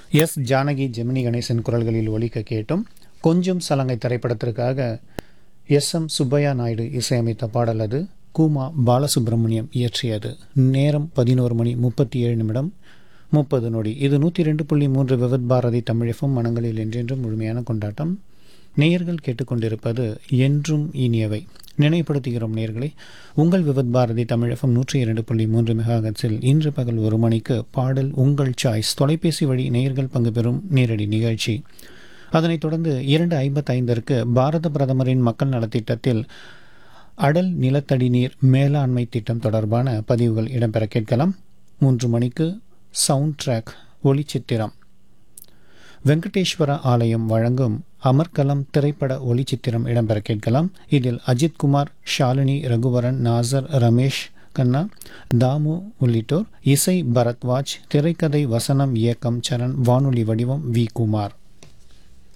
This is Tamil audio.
எஸ் ஜானகி ஜெமினி கணேசன் குரல்களில் ஒலிக்க கேட்டும் கொஞ்சம் சலங்கை திரைப்படத்திற்காக எஸ் எம் சுப்பையா நாயுடு இசையமைத்த பாடல் அது கூமா பாலசுப்ரமணியம் இயற்றியது நேரம் பதினோரு மணி முப்பத்தி ஏழு நிமிடம் முப்பது நொடி இது நூற்றி ரெண்டு புள்ளி மூன்று விவத் பாரதி தமிழகம் மனங்களில் என்றென்றும் முழுமையான கொண்டாட்டம் நேயர்கள் கேட்டுக்கொண்டிருப்பது என்றும் இனியவை நினைவுபடுத்துகிறோம் நேயர்களை உங்கள் விவத் பாரதி தமிழகம் நூற்றி இரண்டு புள்ளி மூன்று மெகாகட்ஸில் இன்று பகல் ஒரு மணிக்கு பாடல் உங்கள் சாய்ஸ் தொலைபேசி வழி நேயர்கள் பங்கு பெறும் நேரடி நிகழ்ச்சி அதனைத் தொடர்ந்து இரண்டு ஐம்பத்தைந்திற்கு பாரத பிரதமரின் மக்கள் நலத்திட்டத்தில் அடல் நிலத்தடி நீர் மேலாண்மை திட்டம் தொடர்பான பதிவுகள் இடம்பெற கேட்கலாம் மூன்று மணிக்கு சவுண்ட் ட்ராக் ஒளிச்சித்திரம் வெங்கடேஸ்வர ஆலயம் வழங்கும் அமர்கலம் திரைப்பட ஒளிச்சித்திரம் இடம்பெற கேட்கலாம் இதில் அஜித் குமார் ஷாலினி ரகுவரன் நாசர் ரமேஷ் கண்ணா தாமு உள்ளிட்டோர் இசை பரத்வாஜ் திரைக்கதை வசனம் இயக்கம் சரண் வானொலி வடிவம் வி குமார்